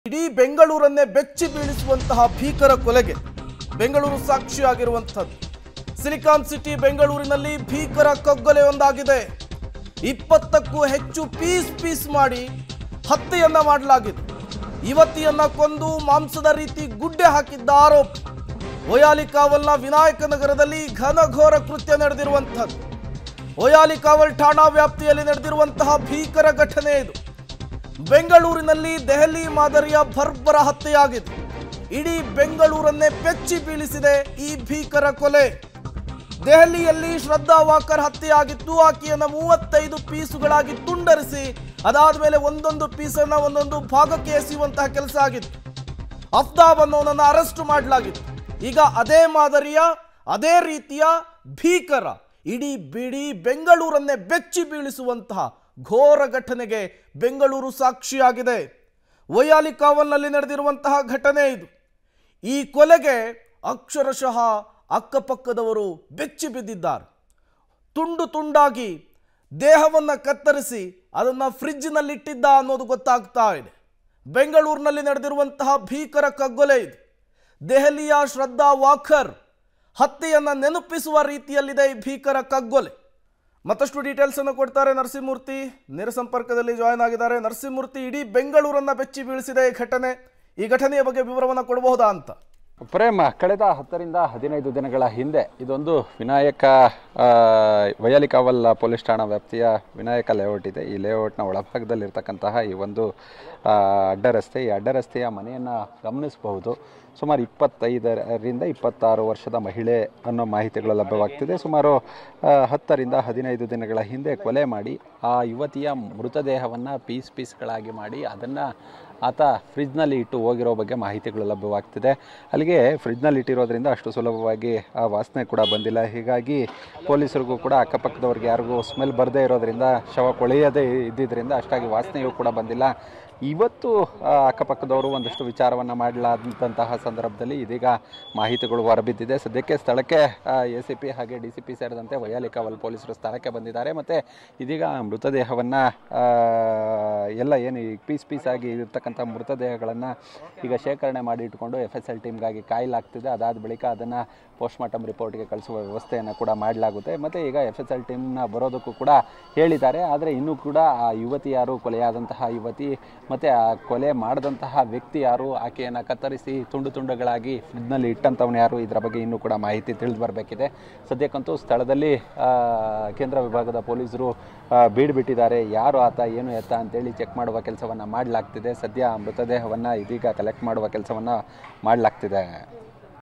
ಇಡೀ ಬೆಂಗಳೂರನ್ನೇ ಬೆಚ್ಚಿ ಬೀಳಿಸುವಂತಹ ಭೀಕರ ಕೊಲೆಗೆ ಬೆಂಗಳೂರು ಸಾಕ್ಷಿಯಾಗಿರುವಂಥದ್ದು ಸಿಲಿಕಾನ್ ಸಿಟಿ ಬೆಂಗಳೂರಿನಲ್ಲಿ ಭೀಕರ ಕಗ್ಗೊಲೆಯೊಂದಾಗಿದೆ ಇಪ್ಪತ್ತಕ್ಕೂ ಹೆಚ್ಚು ಪೀಸ್ ಪೀಸ್ ಮಾಡಿ ಹತ್ಯೆಯನ್ನ ಮಾಡಲಾಗಿದೆ ಯುವತಿಯನ್ನ ಕೊಂದು ಮಾಂಸದ ರೀತಿ ಗುಡ್ಡೆ ಹಾಕಿದ್ದ ಆರೋಪ ಒಯಾಲಿ ಕಾವಲ್ನ ವಿನಾಯಕ ನಗರದಲ್ಲಿ ಘನಘೋರ ಕೃತ್ಯ ನಡೆದಿರುವಂಥದ್ದು ಒಯಾಲಿ ಕಾವಲ್ ಠಾಣಾ ವ್ಯಾಪ್ತಿಯಲ್ಲಿ ನಡೆದಿರುವಂತಹ ಭೀಕರ ಘಟನೆ ಇದು ಬೆಂಗಳೂರಿನಲ್ಲಿ ದೆಹಲಿ ಮಾದರಿಯ ಭರ್ಬರ ಹತ್ಯೆಯಾಗಿದೆ ಇಡೀ ಬೆಂಗಳೂರನ್ನೇ ಬೆಚ್ಚಿ ಬೀಳಿಸಿದೆ ಈ ಭೀಕರ ಕೊಲೆ ದೆಹಲಿಯಲ್ಲಿ ಶ್ರದ್ಧಾ ವಾಕರ್ ಹತ್ಯೆಯಾಗಿತ್ತು ಆಕೆಯನ್ನು ಮೂವತ್ತೈದು ಪೀಸುಗಳಾಗಿ ತುಂಡರಿಸಿ ಅದಾದ್ಮೇಲೆ ಒಂದೊಂದು ಪೀಸನ್ನ ಒಂದೊಂದು ಭಾಗಕ್ಕೆ ಎಸೆಯುವಂತಹ ಕೆಲಸ ಆಗಿತ್ತು ಅಫ್ತಾಬ್ ಅನ್ನೋನನ್ನು ಅರೆಸ್ಟ್ ಮಾಡಲಾಗಿತ್ತು ಈಗ ಅದೇ ಮಾದರಿಯ ಅದೇ ರೀತಿಯ ಭೀಕರ ಇಡೀ ಬಿಡಿ ಬೆಂಗಳೂರನ್ನೇ ಬೆಚ್ಚಿ ಬೀಳಿಸುವಂತಹ ಘೋರ ಘಟನೆಗೆ ಬೆಂಗಳೂರು ಸಾಕ್ಷಿಯಾಗಿದೆ ವೈಯಾಲಿ ಕಾವಲ್ನಲ್ಲಿ ನಡೆದಿರುವಂತಹ ಘಟನೆ ಇದು ಈ ಕೊಲೆಗೆ ಅಕ್ಷರಶಃ ಅಕ್ಕಪಕ್ಕದವರು ಬೆಚ್ಚಿ ಬಿದ್ದಿದ್ದಾರೆ ತುಂಡು ತುಂಡಾಗಿ ದೇಹವನ್ನು ಕತ್ತರಿಸಿ ಅದನ್ನು ಫ್ರಿಜ್ನಲ್ಲಿಟ್ಟಿದ್ದ ಅನ್ನೋದು ಗೊತ್ತಾಗ್ತಾ ಇದೆ ಬೆಂಗಳೂರಿನಲ್ಲಿ ನಡೆದಿರುವಂತಹ ಭೀಕರ ಕಗ್ಗೊಲೆ ಇದು ದೆಹಲಿಯ ಶ್ರದ್ಧಾ ವಾಖರ್ ಹತ್ಯೆಯನ್ನು ನೆನಪಿಸುವ ರೀತಿಯಲ್ಲಿದೆ ಈ ಭೀಕರ ಕಗ್ಗೊಲೆ ಮತ್ತಷ್ಟು ಡೀಟೇಲ್ಸ್ ಅನ್ನು ಕೊಡ್ತಾರೆ ನರಸಿಂಹಮೂರ್ತಿ ನೇರ ಸಂಪರ್ಕದಲ್ಲಿ ಜಾಯ್ನ್ ಆಗಿದ್ದಾರೆ ನರಸಿಂಹಮೂರ್ತಿ ಇಡೀ ಬೆಂಗಳೂರನ್ನ ಬೆಚ್ಚಿ ಬೀಳಿಸಿದೆ ಈ ಘಟನೆ ಈ ಘಟನೆಯ ಬಗ್ಗೆ ವಿವರವನ್ನು ಕೊಡಬಹುದಾ ಅಂತ ಪ್ರೇಮ ಕಳೆದ ಹತ್ತರಿಂದ ಹದಿನೈದು ದಿನಗಳ ಹಿಂದೆ ಇದೊಂದು ವಿನಾಯಕ ಆ, ವೈಯಾಲಿಕಾವಲ್ ಪೊಲೀಸ್ ಠಾಣಾ ವ್ಯಾಪ್ತಿಯ ವಿನಾಯಕ ಲೇಔಟ್ ಇದೆ ಈ ಲೇಔಟ್ನ ಒಳಭಾಗದಲ್ಲಿರ್ತಕ್ಕಂತಹ ಈ ಒಂದು ಆ, ಅಡ್ಡ ರಸ್ತೆ ಈ ಅಡ್ಡ ರಸ್ತೆಯ ಮನೆಯನ್ನು ಗಮನಿಸಬಹುದು ಸುಮಾರು ಇಪ್ಪತ್ತೈದರಿಂದ ಇಪ್ಪತ್ತಾರು ವರ್ಷದ ಮಹಿಳೆ ಅನ್ನೋ ಮಾಹಿತಿಗಳು ಲಭ್ಯವಾಗ್ತಿದೆ ಸುಮಾರು ಆ, ಹತ್ತರಿಂದ ಹದಿನೈದು ದಿನಗಳ ಹಿಂದೆ ಕೊಲೆ ಮಾಡಿ ಆ ಯುವತಿಯ ಮೃತದೇಹವನ್ನು ಪೀಸ್ ಪೀಸ್ಗಳಾಗಿ ಮಾಡಿ ಅದನ್ನು ಆತ ಫ್ರಿಜ್ನಲ್ಲಿ ಇಟ್ಟು ಹೋಗಿರೋ ಬಗ್ಗೆ ಮಾಹಿತಿಗಳು ಲಭ್ಯವಾಗ್ತಿದೆ ಅಲ್ಲಿಗೆ ಫ್ರಿಜ್ನಲ್ಲಿ ಇಟ್ಟಿರೋದ್ರಿಂದ ಅಷ್ಟು ಸುಲಭವಾಗಿ ಆ ವಾಸನೆ ಕೂಡ ಬಂದಿಲ್ಲ ಹೀಗಾಗಿ ಪೊಲೀಸರಿಗೂ ಕೂಡ ಅಕ್ಕಪಕ್ಕದವ್ರಿಗೆ ಯಾರಿಗೂ ಸ್ಮೆಲ್ ಬರದೇ ಇರೋದ್ರಿಂದ ಶವ ಕೊಳೆಯದೇ ಇದ್ದಿದ್ದರಿಂದ ಅಷ್ಟಾಗಿ ವಾಸನೆಯೂ ಕೂಡ ಬಂದಿಲ್ಲ ಇವತ್ತು ಆ, ಅಕ್ಕಪಕ್ಕದವರು ಒಂದಷ್ಟು ವಿಚಾರವನ್ನು ಮಾಡಲಾದಂತಹ ಸಂದರ್ಭದಲ್ಲಿ ಇದೀಗ ಮಾಹಿತಿಗಳು ಹೊರಬಿದ್ದಿದೆ ಸದ್ಯಕ್ಕೆ ಸ್ಥಳಕ್ಕೆ ಎ ಸಿ ಪಿ ಹಾಗೆ ಡಿ ಸಿ ಪಿ ಸೇರಿದಂತೆ ವೈಯಾಲಿಕಾವಲ್ ಪೊಲೀಸರು ಸ್ಥಳಕ್ಕೆ ಬಂದಿದ್ದಾರೆ ಮತ್ತು ಇದೀಗ ಮೃತದೇಹವನ್ನು ಎಲ್ಲ ಏನು ಈ ಪೀಸ್ ಪೀಸ್ ಆಗಿ ಇರ್ತಕ್ಕಂಥ ಮೃತದೇಹಗಳನ್ನು ಈಗ ಶೇಖರಣೆ ಮಾಡಿ ಇಟ್ಕೊಂಡು ಎಫ್ ಎಸ್ ಎಲ್ ಟೀಮ್ಗಾಗಿ ಕಾಯಲಾಗ್ತಿದೆ ಅದಾದ ಬಳಿಕ ಅದನ್ನು ಪೋಸ್ಟ್ಮಾರ್ಟಮ್ ರಿಪೋರ್ಟ್ಗೆ ಕಳಿಸುವ ವ್ಯವಸ್ಥೆಯನ್ನು ಕೂಡ ಮಾಡಲಾಗುತ್ತೆ ಮತ್ತು ಈಗ ಎಫ್ ಎಸ್ ಎಲ್ ಟೀಮ್ನ ಬರೋದಕ್ಕೂ ಕೂಡ ಹೇಳಿದ್ದಾರೆ ಆದರೆ ಇನ್ನೂ ಕೂಡ ಆ ಯುವತಿ ಯಾರು ಕೊಲೆಯಾದಂತಹ ಯುವತಿ ಮತ್ತು ಆ ಕೊಲೆ ಮಾಡಿದಂತಹ ವ್ಯಕ್ತಿ ಯಾರು ಆಕೆಯನ್ನು ಕತ್ತರಿಸಿ ತುಂಡು ತುಂಡುಗಳಾಗಿ ಫ್ರಿಜ್ನಲ್ಲಿ ಇಟ್ಟಂಥವ್ನು ಯಾರು ಇದರ ಬಗ್ಗೆ ಇನ್ನೂ ಕೂಡ ಮಾಹಿತಿ ತಿಳಿದು ಬರಬೇಕಿದೆ ಸದ್ಯಕ್ಕಂತೂ ಸ್ಥಳದಲ್ಲಿ ಆ, ಕೇಂದ್ರ ವಿಭಾಗದ ಪೊಲೀಸರು ಆ, ಬೀಡ್ಬಿಟ್ಟಿದ್ದಾರೆ ಯಾರು ಆತ ಏನು ಎತ್ತ ಅಂತೇಳಿ ಚೆಕ್ ಮಾಡುವ ಕೆಲಸವನ್ನು ಮಾಡಲಾಗ್ತಿದೆ ಸದ್ಯ ಆ ಮೃತದೇಹವನ್ನು ಇದೀಗ ಕಲೆಕ್ಟ್ ಮಾಡುವ ಕೆಲಸವನ್ನು ಮಾಡಲಾಗ್ತಿದೆ